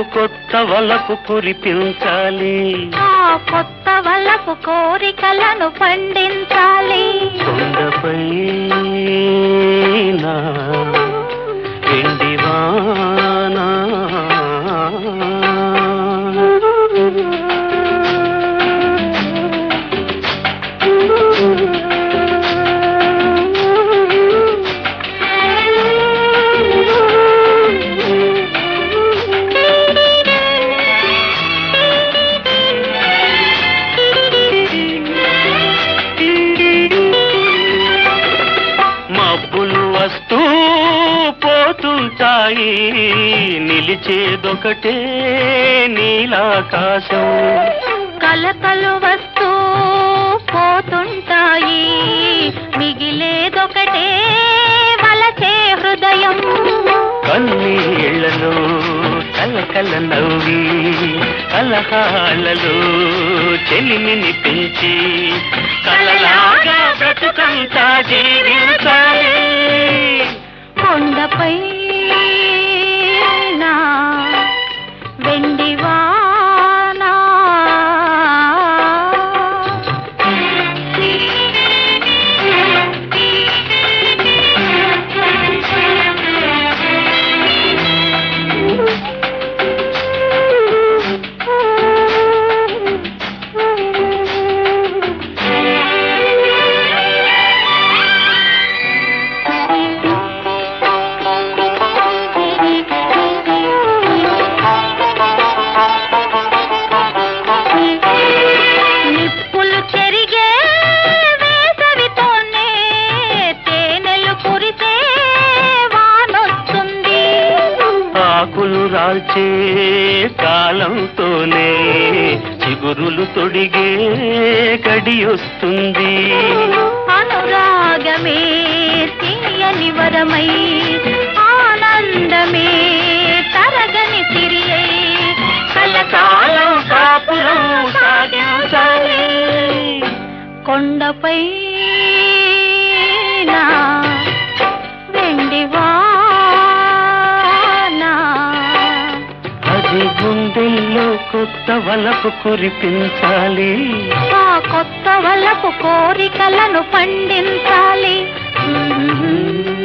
కొత్త వలపు కురిపించాలి ఆ కొత్త వలపు కోరికలను పండించాలి కొండపై నా ఎండి వానా మబ్బులు వస్తూ పోతుంటాయి నిలిచేదొకటే నీలాకాశం కలకలు వస్తూ పోతుంటాయి మిగిలేదొకటే వలచే హృదయం కన్నీళ్లలో కలకల నవ్వి కలహాలలో చెలిమిని పెంచి కలలాగా బ్రతుకంతా జీవించాలి కొండపై నా వెండి వానా నిప్పులు చెరిగే వేసవితోనే తేనెలు కురిసే వానొస్తుంది ఆకులు రాల్చే కాలంతోనే చిగురులు తొడిగే గడియొస్తుంది అనురాగమే తీయని వరమై ఆనందమే తరగని సిరియై కలకాలం కాపురం సాగించాలి కొండపై నా వెండి వానా అది గుండెల్లో కొత్త వలపు కురిపించాలి ఆ కొత్త వలపు కోరికలను పండించాలి